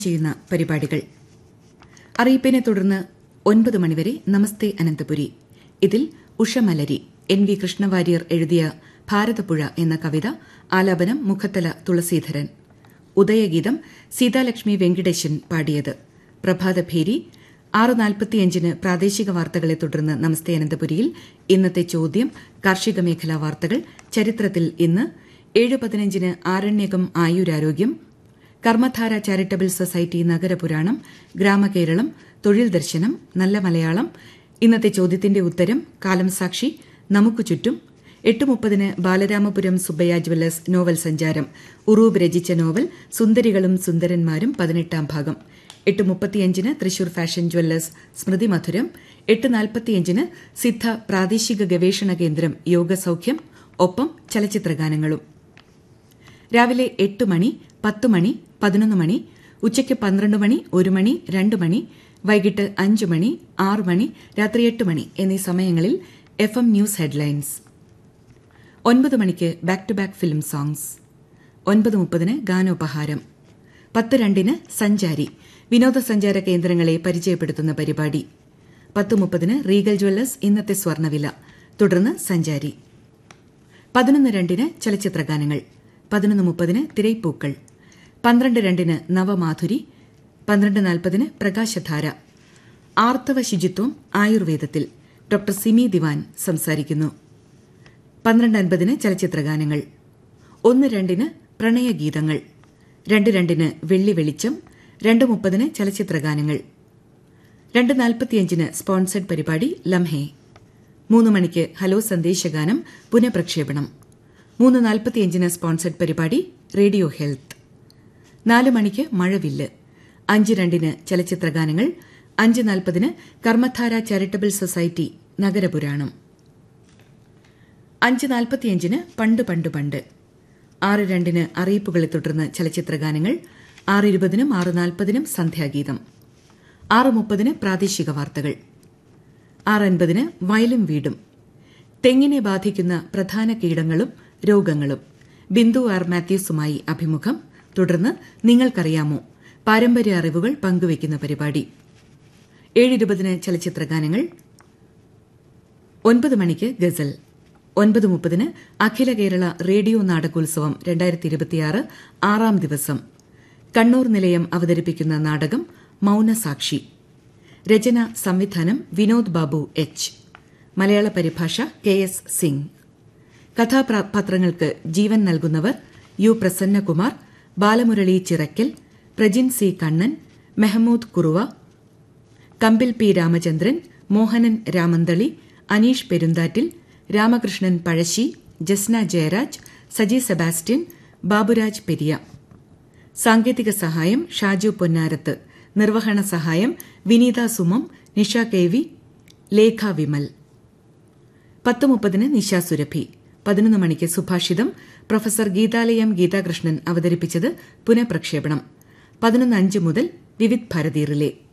ചെയ്യുന്ന പരിപാടികൾ അറിയിപ്പിനെ തുടർന്ന് ഒൻപത് മണിവരെ നമസ്തേ അനന്തപുരി ഇതിൽ ഉഷമലരി എൻ വി കൃഷ്ണവാര്യർ എഴുതിയ ഭാരതപ്പുഴ എന്ന കവിത ആലാപനം മുഖത്തല തുളസീധരൻ ഉദയഗീതം സീതാലക്ഷ്മി വെങ്കിടേശൻ പാടിയത് പ്രഭാതഭേരി ആറ് നാൽപ്പത്തിയഞ്ചിന് പ്രാദേശിക വാർത്തകളെ തുടർന്ന് നമസ്തേ അനന്തപുരിയിൽ ഇന്നത്തെ ചോദ്യം കാർഷിക മേഖലാ വാർത്തകൾ ചരിത്രത്തിൽ ഇന്ന് ഏഴ് പതിനഞ്ചിന് ആരണ്യകം ആയുരാരോഗ്യം കർമ്മധാര ചാരിറ്റബിൾ സൊസൈറ്റി നഗരപുരാണം ഗ്രാമകേരളം തൊഴിൽ ദർശനം നല്ല മലയാളം ഇന്നത്തെ ചോദ്യത്തിന്റെ ഉത്തരം കാലം സാക്ഷി നമുക്ക് ചുറ്റും എട്ട് മുപ്പതിന് ബാലരാമപുരം സുബ്ബയ്യ ജ്വല്ലേഴ്സ് നോവൽ സഞ്ചാരം ഉറൂബ് രചിച്ച നോവൽ സുന്ദരികളും സുന്ദരന്മാരും പതിനെട്ടാം ഭാഗം എട്ട് മുപ്പത്തിയഞ്ചിന് തൃശൂർ ഫാഷൻ ജ്വല്ലേഴ്സ് സ്മൃതി മധുരം എട്ട് നാൽപ്പത്തിയഞ്ചിന് സിദ്ധ പ്രാദേശിക ഗവേഷണ കേന്ദ്രം യോഗസൌഖ്യം ഒപ്പം ചലച്ചിത്രഗാനങ്ങളും രാവിലെ എട്ട് മണി പത്ത് മണി പതിനൊന്ന് മണി ഉച്ചയ്ക്ക് പന്ത്രണ്ട് മണി ഒരു മണി രണ്ട് മണി വൈകിട്ട് അഞ്ച് മണി ആറ് മണി രാത്രി എട്ട് മണി എന്നീ സമയങ്ങളിൽ എഫ് എം ന്യൂസ് ഹെഡ്ലൈൻസ് ഒൻപത് മണിക്ക് back to back film songs ഒൻപത് മുപ്പതിന് ഗാനോപഹാരം പത്ത് രണ്ടിന് സഞ്ചാരി വിനോദസഞ്ചാര കേന്ദ്രങ്ങളെ പരിചയപ്പെടുത്തുന്ന പരിപാടി പത്ത് മുപ്പതിന് റീഗൽ ജ്വല്ലേഴ്സ് ഇന്നത്തെ സ്വർണ്ണവില തുടർന്ന് സഞ്ചാരി പതിനൊന്ന് രണ്ടിന് ചലച്ചിത്രഗാനങ്ങൾ പതിനൊന്ന് മുപ്പതിന് തിരൈപ്പൂക്കൾ പന്ത്രണ്ട് രണ്ടിന് നവമാധുരി പന്ത്രണ്ട് നാൽപ്പതിന് പ്രകാശധാര ആർത്തവ ശുചിത്വം ആയുർവേദത്തിൽ ഡോക്ടർ സിമി ദിവാൻ സംസാരിക്കുന്നു പന്ത്രണ്ട് അൻപതിന് ചലച്ചിത്രഗാനങ്ങൾ ഒന്ന് രണ്ടിന് പ്രണയഗീതങ്ങൾ രണ്ട് രണ്ടിന് വെള്ളി വെളിച്ചം രണ്ട് മുപ്പതിന് ചലച്ചിത്രഗാനങ്ങൾ രണ്ട് നാൽപ്പത്തിയഞ്ചിന് സ്പോൺസർഡ് പരിപാടി ലംഹെ മൂന്ന് മണിക്ക് ഹലോ സന്ദേശഗാനം പുനഃപ്രക്ഷേപണം മൂന്ന് നാൽപ്പത്തിയഞ്ചിന് സ്പോൺസർഡ് പരിപാടി റേഡിയോ ഹെൽത്ത് നാല് മണിക്ക് മഴവില്ല് അഞ്ച് രണ്ടിന് ചലച്ചിത്രഗാനങ്ങൾ അഞ്ച് നാൽപ്പതിന് കർമ്മധാര ചാരിറ്റബിൾ സൊസൈറ്റി നഗരപുരാണം അഞ്ച് നാൽപ്പത്തിയഞ്ചിന് പണ്ട് പണ്ട് പണ്ട് ആറ് രണ്ടിന് അറിയിപ്പുകളെ തുടർന്ന് ചലച്ചിത്രഗാനങ്ങൾ ആറ് ഇരുപതിനും ആറ് നാൽപ്പതിനും സന്ധ്യാഗീതം ആറ് മുപ്പതിന് പ്രാദേശിക വാർത്തകൾ ആറ് അൻപതിന് വയലും വീടും തെങ്ങിനെ ബാധിക്കുന്ന പ്രധാന കീടങ്ങളും രോഗങ്ങളും ബിന്ദു ആർ മാത്യൂസുമായി അഭിമുഖം തുടർന്ന് നിങ്ങൾക്കറിയാമോ പാരമ്പര്യ അറിവുകൾ പങ്കുവയ്ക്കുന്ന പരിപാടി ഏഴിരുപതിന് ചലച്ചിത്രഗാനങ്ങൾ ഒൻപത് മണിക്ക് ഗസൽ ഒൻപത് മുപ്പതിന് അഖില കേരള റേഡിയോ നാടകോത്സവം രണ്ടായിരത്തി ഇരുപത്തിയാറ് ആറാം ദിവസം കണ്ണൂർ നിലയം അവതരിപ്പിക്കുന്ന നാടകം മൌനസാക്ഷി രചന സംവിധാനം വിനോദ് ബാബു എച്ച് മലയാള പരിഭാഷ കെ എസ് സിംഗ് കഥാപാത്രങ്ങൾക്ക് ജീവൻ നൽകുന്നവർ U Prasannakumar Balamurali Chirakkal Prajin C Kannan Mehmood Kuruva Kambil P Ramachandran Mohanan Ramanthali Aneesh Perunthattil Ramakrishnan Pazhassi Jasna Jayaraj Saji Sebastian Baburaj Periya സാങ്കേതിക സഹായം ഷാജു പൊന്നാരത്ത് നിർവഹണ സഹായം വിനീത സുമം നിഷ കെ വി ലേഖ വിമൽ പത്ത് മുപ്പതിന് നിശ സുരഭി പതിനൊന്ന് മണിക്ക് സുഭാഷിതം പ്രൊഫസർ ഗീതാലയം ഗീതാകൃഷ്ണൻ അവതരിപ്പിച്ചത് പുനഃപ്രക്ഷേപണം പതിനൊന്ന് അഞ്ച് മുതൽ വിവിധ് ഭാരതി റിലേ